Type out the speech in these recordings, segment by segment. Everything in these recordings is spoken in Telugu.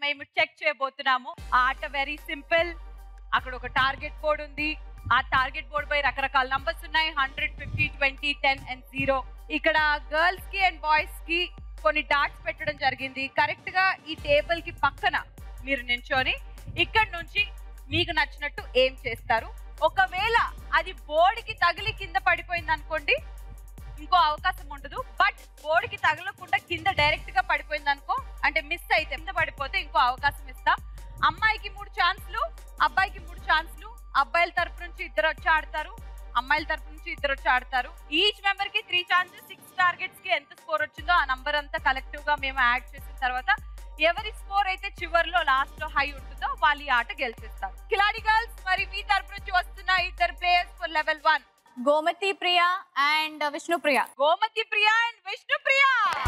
టైం చెక్ చేయబోతున్నాము ఆ ఆట వెరీ సింపుల్ అక్కడ ఒక టార్గెట్ బోర్డ్ ఉంది ఆ టార్గెట్ బోర్డ్ పై రకరకాల నంబర్స్ ఉన్నాయి hundred fifty twenty ten and zero ఇక్కడ గర్ల్స్ కి అండ్ బాయ్స్ కి కొన్ని డాట్స్ పెట్టడం జరిగింది కరెక్ట్ గా ఈ టేబుల్ కి పక్కన మీరు నించొని ఇక్కడ నుంచి మీకు నచ్చినట్టు ఏం చేస్తారు ఒకవేళ అది బోర్డుకి తగిలి కింద పడిపోయింది అనుకోండి ఇంకో అవకాశం ఉండదు బట్ బోర్డుకి తగలకుండా కింద డైరెక్ట్ గా పడిపోయింది అనుకో అంటే మిస్ అయితే కింద పడిపోతే ఇంకో అవకాశం ఇస్తా అమ్మాయికి మూడు ఛాన్స్లు అబ్బాయికి మూడు ఛాన్స్లు అబ్బాయిల తరపు నుంచి ఇద్దరు వచ్చి ఆడతారు అమ్మాయిల తరపు నుంచి ఇద్దరు వచ్చి ఆడతారు ఈచ్ మెంబర్ కి త్రీ ఛాన్సెస్ సిక్స్ టార్గెట్స్ కి ఎంత స్కోర్ వచ్చిందో ఆ నంబర్ అంతా కలెక్టివ్ గా మేము యాడ్ చేసిన తర్వాత ఎవరి స్కోర్ అయితే చివర్లో లాస్ట్ లో హై ఉంటుందో వాళ్ళు ఈ ఆట గెలిచిస్తారు కిలాడి గర్ల్స్ మరి మీ తరపు నుంచి వస్తున్న ఇద్దరు players for level one Gomathi Priya and Vishnu Priya Gomathi Priya and Vishnu Priya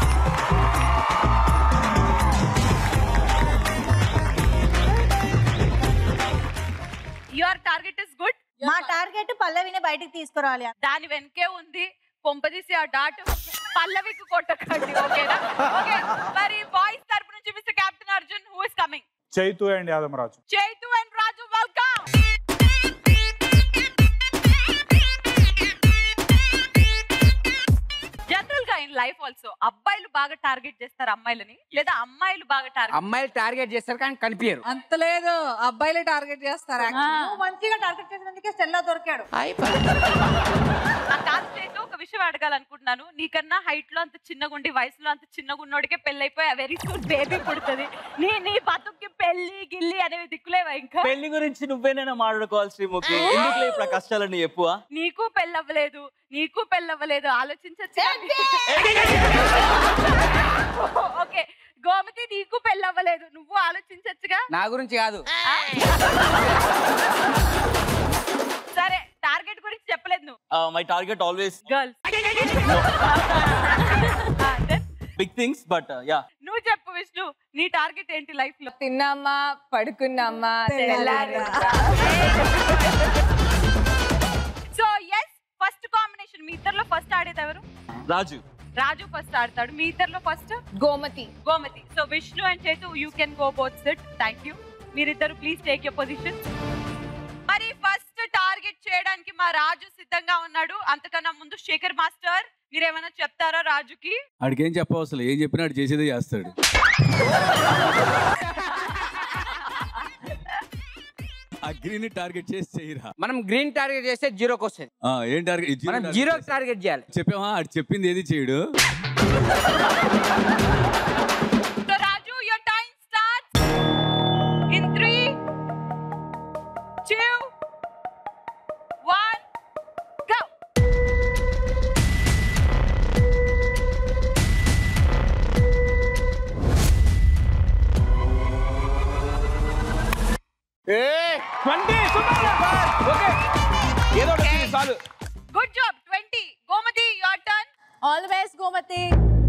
your target is good మా టార్గెట్ పల్లవిని బయటికి తీసుకురావాలి దాని వెనకే ఉంది కొంపదీసి ఆ డాట్ పల్లవికి కొట్టకండి ఓకేనా ఓకే మరి బాయ్స్ తరపు నుంచి mister captain Arjun who is coming Chaitu and Yadamaraju Chaitu and Raju welcome general గా ఇన్ లైఫ్ ఆల్సో అబ్బాయిలు బాగా టార్గెట్ చేస్తారు అమ్మాయిలని లేదా అమ్మాయిలు బాగా టార్గెట్ అమ్మాయిలు టార్గెట్ చేస్తారు కానీ కనిపించరు అంత లేదు అబ్బాయిలే టార్గెట్ చేస్తారు నువ్వు మంచిగా టార్గెట్ చేసినందుకే సెల్లా దొరికాడు కాదు చైతు ఒక విషయం అడగాలనుకుంటున్నాను నీకన్నా హైట్ లో అంత చిన్నగా ఉండి వయసులో అంత చిన్నగా ఉన్నోడికే పెళ్లి అయిపోయి వెరీ సూన్ బేబీ పుడుతుంది నీ నీ బతుక్కి పెళ్లి గిల్లి అనేవి దిక్కులేవా ఇంకా పెళ్లి గురించి నువ్వేనైనా మాట్లాడుకోవాలి శ్రీముఖి ఎందుకు ఇప్పుడు ఆ కష్టాలన్నీ ఎక్కువ నీకు పెళ్ళవ్వలేదు నీకు పెళ్ళవ్వలేదు ఆలోచించచ్చు ఓకే గోమతి నీకు పెళ్ళవ్వలేదు నువ్వు ఆలోచించచ్చుగా నా గురించి కాదు సరే టార్గెట్ గురించి చెప్పలేదు నువ్వు my target always girls big things but ya నువ్వు చెప్పు విష్ణు నీ టార్గెట్ ఏంటి లైఫ్ లో తిన్నామా పడుకున్నామా సో ఎస్ ఫస్ట్ కాంబినేషన్ మీ ఇద్దర్లో ఫస్ట్ ఆడేది ఎవరు రాజు రాజు ఫస్ట్ ఆడతాడు మీ ఇద్దర్లో first Gomathi Gomathi so Vishnu and Chaitu you can go both sit thank you మీరిద్దరు ప్లీజ్ టేక్ యూ పొజిషన్ మరి ఫస్ట్ టార్గెట్ చేయడానికి మా రాజు సిద్ధంగా ఉన్నాడు అంతకన్నా ముందు శేఖర్ మాస్టర్ మీరేమైనా చెప్తారా రాజుకి ఆడికి ఏం చెప్పవసలు ఏం చెప్పినా ఆడు చేసేదే చేస్తాడు ఆ గ్రీన్ టార్గెట్ చేసి చేయరా మనం గ్రీన్ టార్గెట్ చేస్తే జీరోకి వస్తుంది ఆ, ఏం టార్గెట్ మనం జీరో టార్గెట్ చేయాలి చెప్పావా ఆడు చెప్పింది ఏది చేయడు so Raju your time starts in 3 2 1 go twenty okay ఏదో ఒకటి వచ్చింది చాలు good job 20 Gomathi your turn always Gomathi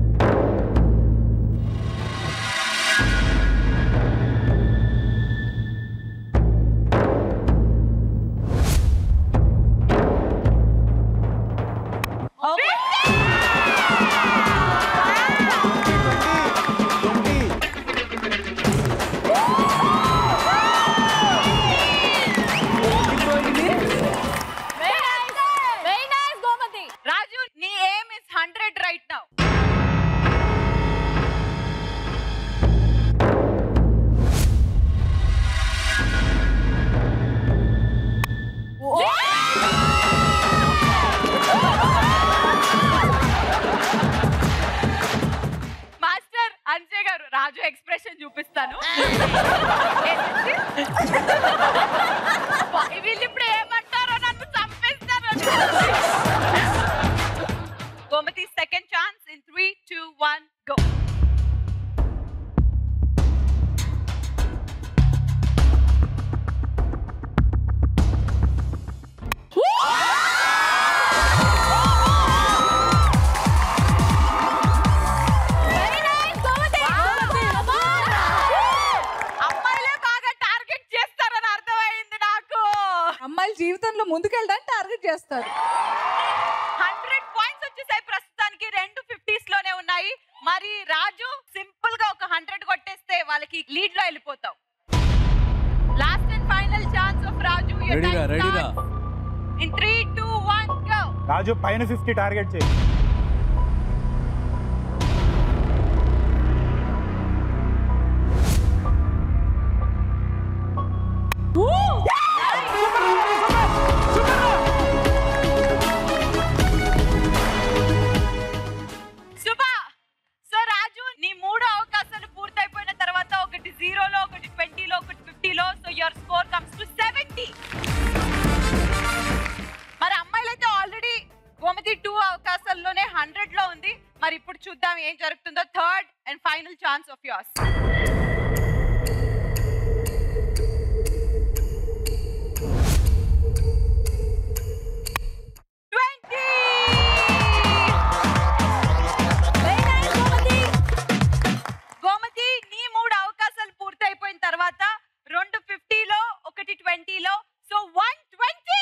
very nice Gomathi Raju నీ aim is 100 right now master Anjay garu Raju expression చూపిస్తాను ఏంటండి? వీళ్ళు ఇప్పుడు ఏమంటారో నన్ను చంపేస్తారు Gomathi second chance in three two one go very nice Gomathi అమ్మాయిలే బాగా టార్గెట్ చేస్తారని అర్థమైంది నాకు అమ్మాయిల జీవితంలో ముందుకెళ్ళడానికి టార్గెట్ చేస్తారు హండ్రెడ్ పాయింట్స్ వచ్చేసాయి ప్రస్తుతానికి రెండు ఫిఫ్టీస్ లోనే ఉన్నాయి మరి రాజు సింపుల్ గా ఒక హండ్రెడ్ కొట్టేస్తే వాళ్ళకి లీడ్ లో వెళ్ళిపోతావు last and final chance of Raju రెడీరా రెడీరా in three two one go Raju పైన ఫిఫ్టీ టార్గెట్ చేయి శుభ సో రాజు నీ మూడు అవకాశాలు పూర్తయిపోయిన తర్వాత ఒకటి జీరోలో ఒకటి ట్వంటీలో ఒకటి ఫిఫ్టీలో so your score comes to seventy మరి అమ్మాయిలైతే ఆల్రెడీ గోమతి టూ అవకాశాల్లోనే హండ్రెడ్ లో ఉంది మరి ఇప్పుడు చూద్దాం ఏం జరుగుతుందో third and final chance of yours Gomathi నీ మూడు అవకాశాలు పూర్తయిపోయిన తర్వాత రెండు ఫిఫ్టీలో ఒకటి ట్వంటీలో సో వన్ ట్వంటీ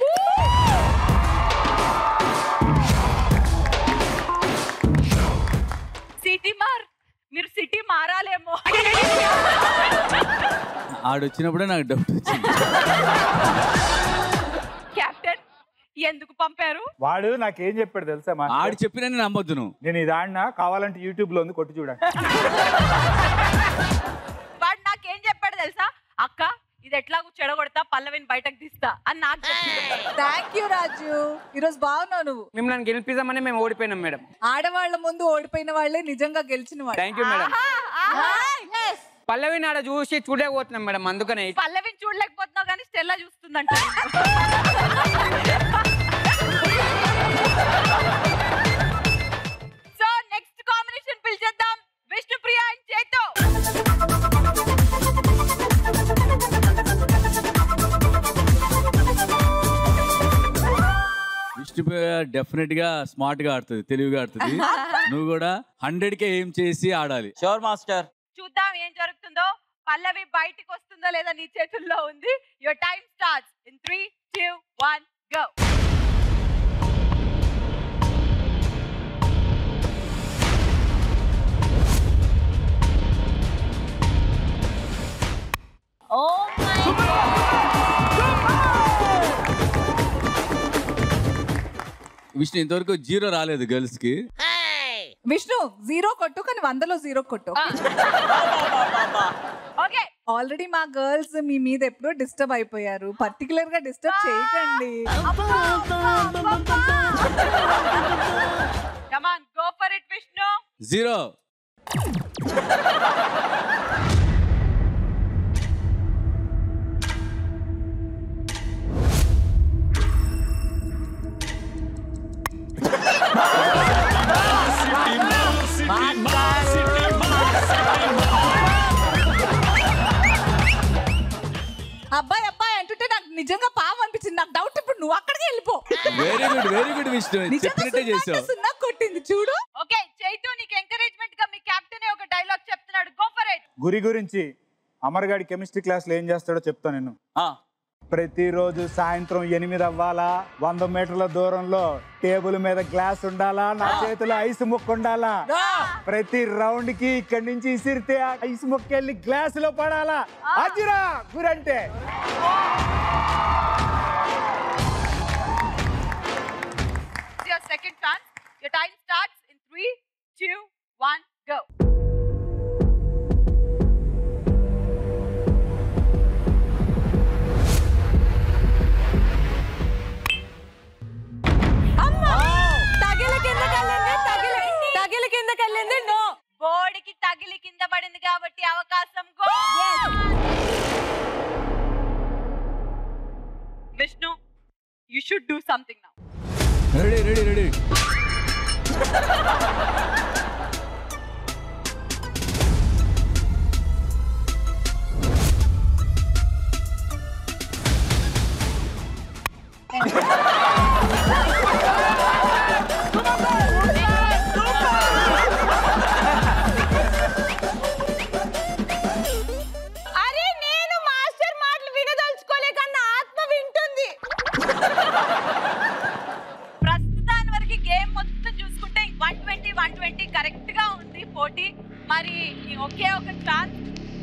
సిటీ మార్ మీరు సిటీ మారాలేమో ఆడొచ్చినప్పుడే నాకు డౌట్ వచ్చింది కెప్టెన్ ఎందుకు పంపారు వాడు నాకేం చెప్పాడు తెలుసా మా ఆడు చెప్పినా నేను నమ్మొద్దు నువ్వు నేను ఇది ఆడినా కావాలంటే యూట్యూబ్ లో ఉంది కొట్టి చూడండి వాడు నాకేం చెప్పాడు తెలుసా అక్క ఇది ఎట్లాగో చెడగొడతా పల్లవిని బయటకు తీస్తా అని నాకు చెప్పిండు. థ్యాంక్ యూ రాజు ఈరోజు బాగున్నావు నువ్వు మిమ్మల్ని గెలిపిద్దామని మేము ఓడిపోయినాం మేడం ఆడవాళ్ళ ముందు ఓడిపోయిన వాళ్ళే నిజంగా గెలిచిన వాళ్ళు థ్యాంక్ యూ మేడం ఆహా, పల్లవిని ఆడ చూసి చూడలేకపోతున్నాం మేడం అందుకనే పల్లవిని చూడలేకపోతున్నావు కానీ స్టెల్లా చూస్తుందంట సో నెక్స్ట్ కాంబినేషన్ పిలిచేద్దాం విష్ణుప్రియ అండ్ చేతో విష్ణుప్రియ డెఫినెట్ గా స్మార్ట్ గా ఆడుతుంది తెలివిగా ఆడుతుంది నువ్వు కూడా హండ్రెడ్ కే ఏం చేసి ఆడాలి షూర్ మాస్టర్ చూద్దాం ఏం జరుగుతుందో పల్లవి బయటికి వస్తుందో లేదా నీ చేతుల్లో ఉంది your time starts in three two one go oh my Vishnu ఇంతవరకు జీరో రాలేదు గర్ల్స్ కి విష్ణు జీరో కొట్టు కానీ వందలో జీరో కొట్టు ఓకే ఆల్రెడీ మా గర్ల్స్ మీ మీద ఎప్పుడో డిస్టర్బ్ అయిపోయారు పర్టికులర్ గా డిస్టర్బ్ చేయకండి come on go for it Vishnu zero అబ్బాయి అబ్బాయి అంటుంటే నాకు నిజంగా పావం అనిపించింది నాకు డౌట్ ఇప్పుడు నువ్వు అక్కడికి వెళ్ళిపో very good very good Vishnu నిజంగా చెప్పినట్టే సున్నా అంటే చేసావు సున్నా కొట్టింది చూడు ఓకే చైతు నీకు ఎంకరేజ్మెంట్ గా మీ కెప్టెన్ ఒక డైలాగ్ చెప్తున్నాడు గో ఫర్ ఇట్ గురి గురించి అమర్గాడి కెమిస్ట్రీ క్లాస్లో ఏం చేస్తాడో చెప్తా నేను ప్రతిరోజు సాయంత్రం ఎనిమిది అవ్వాలా వంద మీటర్ల దూరంలో టేబుల్ మీద గ్లాస్ ఉండాలా నా చేతిలో ఐస్ ముక్క ఉండాలా ప్రతి రౌండ్ కి ఇక్కడి నుంచి ఇసిరితే ఆ ఐస్ ముక్క వెళ్ళి గ్లాస్ లో పడాలా అదిరా గురంటే your second chance. Your time starts in three, two, one, go. తగిలి కిందకి వెళ్ళింది తగిలి తగిలి కిందకి వెళ్ళింది నో బోర్డుకి తగిలి కింద పడింది కాబట్టి అవకాశం go Vishnu you should do something now ready ready ready అరే నేను మాస్టర్ మాటలు వినదలుచుకోలేక నా ఆత్మ వింటుంది ప్రస్తుతాని వరకు గేమ్ మొత్తం చూసుకుంటే one twenty one twenty correct గా ఉంది పోటీ మరి ఈ ఒకే ఒక ఛాన్స్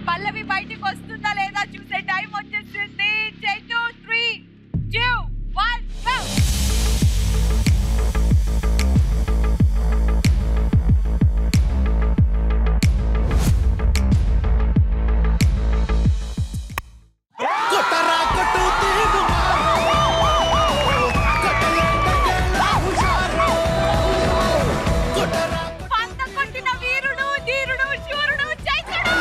పల్లవి బయటికి వస్తుందా లేదా చూసే టైం వచ్చేసింది టూ త్రీ టూ వన్ పంత కొట్టిన వీరుడు ధీరుడు శూరుడు చైతుడు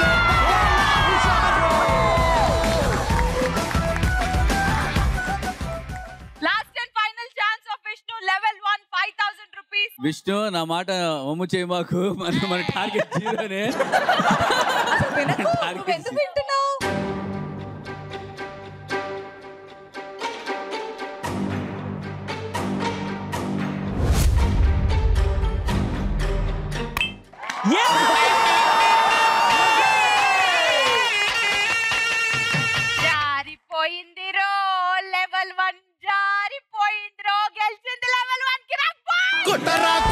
last and final chance of Vishnu level one five thousand rupees Vishnu నా మాట ఒమ్ము చేయి మాకు మన మన టార్గెట్ జీరోనే వినకు Target నువ్వు ఎందుకు వింటున్నావు జారిపోయింది రో లెవెల్ వన్ జారిపోయింది రో గెలిచింది లెవెల్ వన్ కి రా